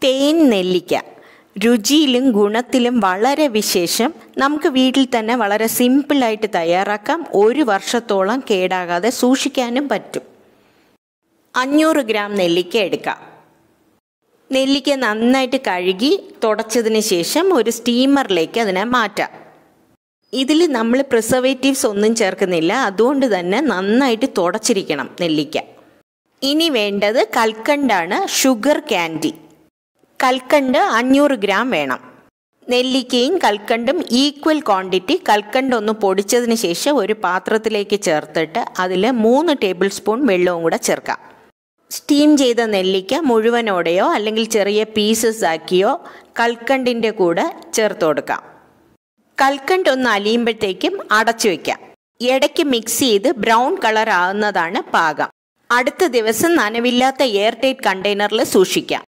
തേൻ നെല്ലിക്ക രുചിയിലും ഗുണത്തിലും വളരെ വിശേഷം നമുക്ക് വീട്ടിൽ തന്നെ വളരെ സിമ്പിളായിട്ട് തയ്യാറാക്കാം ഒരു വർഷത്തോളം കേടാകാതെ സൂക്ഷിക്കാനും പറ്റും അഞ്ഞൂറ് ഗ്രാം നെല്ലിക്ക എടുക്കാം നെല്ലിക്ക നന്നായിട്ട് കഴുകി തുടച്ചതിന് ശേഷം ഒരു സ്റ്റീമറിലേക്ക് അതിനെ മാറ്റാം ഇതിൽ നമ്മൾ പ്രിസർവേറ്റീവ്സ് ഒന്നും ചേർക്കുന്നില്ല അതുകൊണ്ട് തന്നെ നന്നായിട്ട് തുടച്ചിരിക്കണം നെല്ലിക്ക ഇനി വേണ്ടത് കൽക്കണ്ടാണ് ഷുഗർ ക്യാൻഡി കൽക്കണ്ട് അഞ്ഞൂറ് ഗ്രാം വേണം നെല്ലിക്കയും കൽക്കണ്ടും ഈക്വൽ ക്വാണ്ടിറ്റി കൽക്കണ്ട് ഒന്ന് പൊടിച്ചതിന് ശേഷം ഒരു പാത്രത്തിലേക്ക് ചേർത്തിട്ട് അതിൽ മൂന്ന് ടേബിൾ സ്പൂൺ വെള്ളവും കൂടെ ചേർക്കാം സ്റ്റീം ചെയ്ത നെല്ലിക്ക മുഴുവനോടെയോ അല്ലെങ്കിൽ ചെറിയ പീസസ് ആക്കിയോ കൽക്കണ്ടിൻ്റെ കൂടെ ചേർത്ത് കൊടുക്കാം കൽക്കണ്ട് ഒന്ന് അലിയുമ്പോഴത്തേക്കും അടച്ചു വയ്ക്കാം ഇടയ്ക്ക് മിക്സ് ചെയ്ത് ബ്രൗൺ കളർ ആകുന്നതാണ് പാകം അടുത്ത ദിവസം നനവില്ലാത്ത എയർ ടൈറ്റ് കണ്ടെയ്നറിൽ സൂക്ഷിക്കാം